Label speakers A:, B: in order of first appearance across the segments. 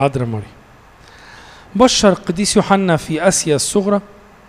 A: عذراء مريم بشر القديس يوحنا في اسيا الصغرى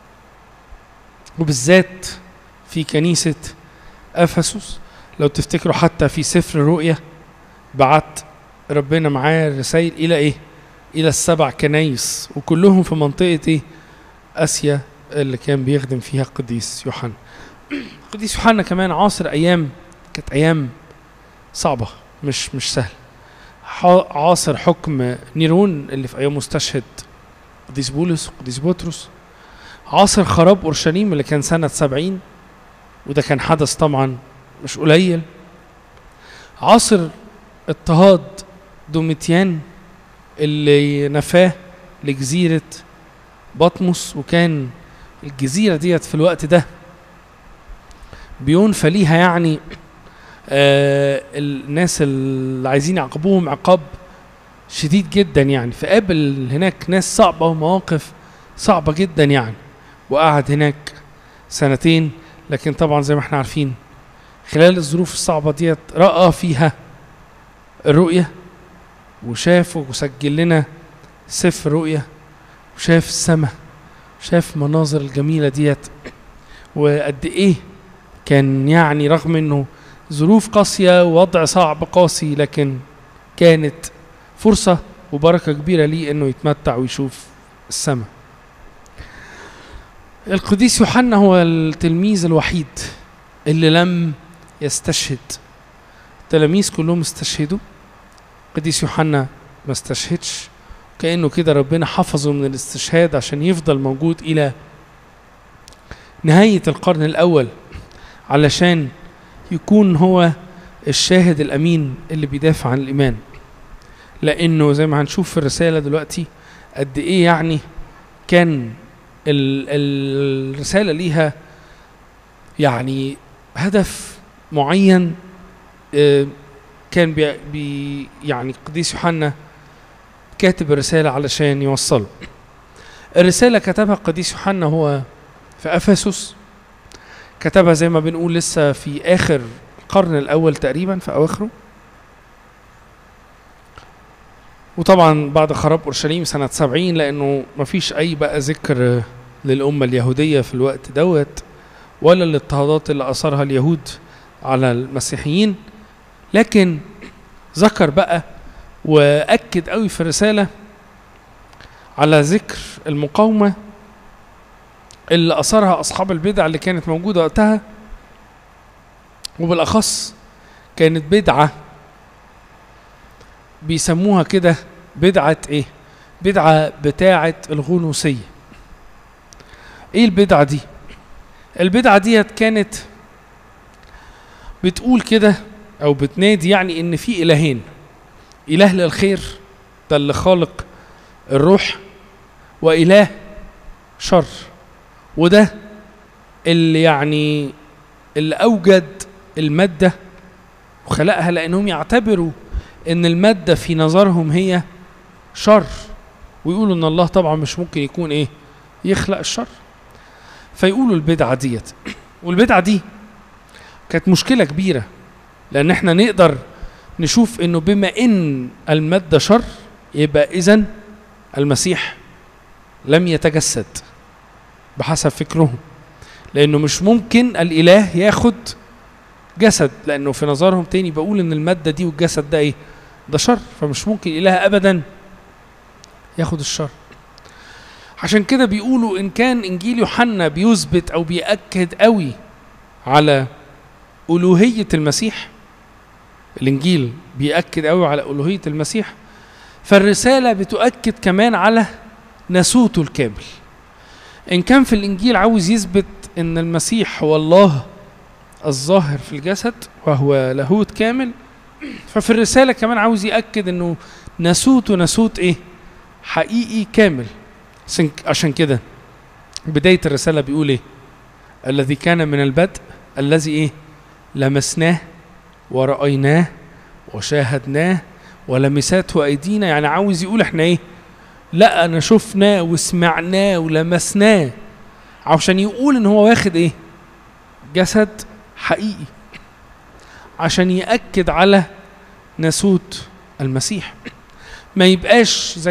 A: وبالذات في كنيسه افسس لو تفتكروا حتى في سفر الرؤيا بعت ربنا معاه رسائل الى ايه الى السبع كنايس وكلهم في منطقه ايه اسيا اللي كان بيخدم فيها القديس يوحنا القديس يوحنا كمان عاصر ايام كانت ايام صعبه مش مش سهل عاصر حكم نيرون اللي في ايام مستشهد قديس بولس وقديس بطرس عاصر خراب اورشليم اللي كان سنه سبعين وده كان حدث طبعا مش قليل عاصر اضطهاد دوميتيان اللي نفاه لجزيرة بطمس وكان الجزيرة ديت في الوقت ده بينفى ليها يعني آه الناس اللي عايزين يعاقبوهم عقاب شديد جدا يعني فقابل هناك ناس صعبة ومواقف صعبة جدا يعني وقعد هناك سنتين لكن طبعا زي ما احنا عارفين خلال الظروف الصعبة ديت رأى فيها الرؤية وشاف وسجل لنا سفر رؤية وشاف السماء شاف مناظر الجميلة ديت وقد ايه كان يعني رغم انه ظروف قاسية ووضع صعب قاسي لكن كانت فرصة وبركة كبيرة ليه انه يتمتع ويشوف السماء القديس يوحنا هو التلميذ الوحيد اللي لم يستشهد التلاميذ كلهم استشهدوا القديس يوحنا ما استشهدش كأنه كده ربنا حفظه من الاستشهاد عشان يفضل موجود إلى نهاية القرن الأول علشان يكون هو الشاهد الأمين اللي بيدافع عن الإيمان لأنه زي ما هنشوف في الرسالة دلوقتي قد إيه يعني كان الرسالة ليها يعني هدف معين كان بي, بي يعني القديس يوحنا كاتب الرسالة علشان يوصله الرسالة كتبها القديس يوحنا هو في أفسس كتبها زي ما بنقول لسه في آخر القرن الأول تقريبا في أواخره وطبعا بعد خراب أورشليم سنة سبعين لأنه مفيش أي بقى ذكر للأمة اليهودية في الوقت دوت ولا الاضطهادات اللي أثرها اليهود على المسيحيين لكن ذكر بقى واكد قوي في الرساله على ذكر المقاومه اللي اثرها اصحاب البدع اللي كانت موجوده وقتها وبالاخص كانت بدعه بيسموها كده بدعه ايه بدعه بتاعه الغنوصيه ايه البدعه دي البدعه ديت كانت بتقول كده او بتنادي يعني ان في الهين اله للخير ده اللي خالق الروح واله شر وده اللي يعني اللي اوجد الماده وخلقها لانهم يعتبروا ان الماده في نظرهم هي شر ويقولوا ان الله طبعا مش ممكن يكون ايه يخلق الشر فيقولوا البدعه ديت والبدعه دي كانت مشكله كبيره لان احنا نقدر نشوف انه بما ان الماده شر يبقى اذا المسيح لم يتجسد بحسب فكرهم لانه مش ممكن الاله ياخد جسد لانه في نظرهم تاني بقول ان الماده دي والجسد ده ايه ده شر فمش ممكن الاله ابدا ياخد الشر عشان كده بيقولوا ان كان انجيل يوحنا بيثبت او بيأكد قوي على الوهيه المسيح الانجيل بيأكد قوي على الوهيه المسيح فالرساله بتؤكد كمان على ناسوته الكامل ان كان في الانجيل عاوز يثبت ان المسيح هو الله الظاهر في الجسد وهو لاهوت كامل ففي الرساله كمان عاوز يأكد انه ناسوته ناسوت ايه حقيقي كامل عشان كده بدايه الرساله بيقول ايه الذي كان من البدء الذي ايه لمسناه ورأيناه وشاهدناه ولمساته أيدينا يعني عاوز يقول احنا ايه لا انا شفناه وسمعناه ولمسناه عشان يقول ان هو واخد ايه جسد حقيقي عشان يأكد على ناسوت المسيح ما يبقاش زي